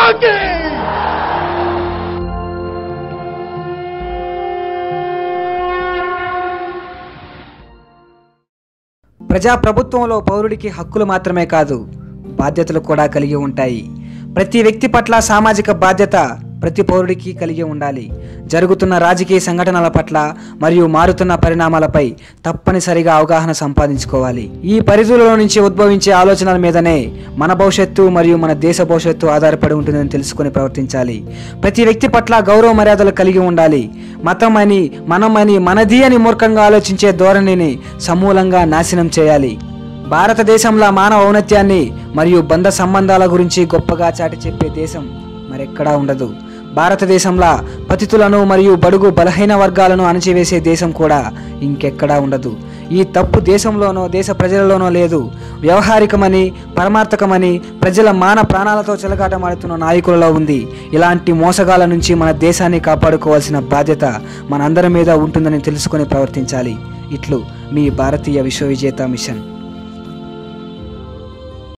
మాకి ప్రజాప్రభుత్వంలో పౌరుడికి హక్కులు మాత్రమే కాదు బాధ్యతలు కూడా కలిగి ఉంటాయి ప్రతి వ్యక్తి పట్ల సామాజిక బాధ్యత ప్రతి పౌరుడికి కలిగి ఉండాలి జరుగుతున్న రాజకీయ సంఘటనల పట్ల మరియు మారుతున్న పరిణామాలపై తప్పనిసరిగా అవగాహన సంపాదించుకోవాలి ఈ పరిధులలో నుంచి ఉద్భవించే ఆలోచనల మీదనే మన భవిష్యత్తు మరియు మన దేశ భవిష్యత్తు ఆధారపడి ఉంటుందని తెలుసుకొని ప్రవర్తించాలి ప్రతి వ్యక్తి పట్ల గౌరవ మర్యాదలు కలిగి ఉండాలి మతం అని మనం అని మనది అని మూర్ఖంగా ఆలోచించే ధోరణిని సమూలంగా నాశనం చేయాలి భారతదేశంలో మానవ ఔన్నత్యాన్ని మరియు బంధ సంబంధాల గురించి గొప్పగా చాటి చెప్పే దేశం మరెక్కడా ఉండదు భారతదేశంలో పతితులను మరియు బడుగు బలహీన వర్గాలను అణచివేసే దేశం కూడా ఇంకెక్కడా ఉండదు ఈ తప్పు దేశంలోనో దేశ ప్రజలలోనో లేదు వ్యవహారికమని పరమార్థకమని ప్రజల మాన ప్రాణాలతో చెలగాటమాడుతున్న నాయకులలో ఉంది ఇలాంటి మోసగాల నుంచి మన దేశాన్ని కాపాడుకోవాల్సిన బాధ్యత మనందరి మీద ఉంటుందని తెలుసుకొని ప్రవర్తించాలి ఇట్లు మీ భారతీయ విశ్వవిజేత మిషన్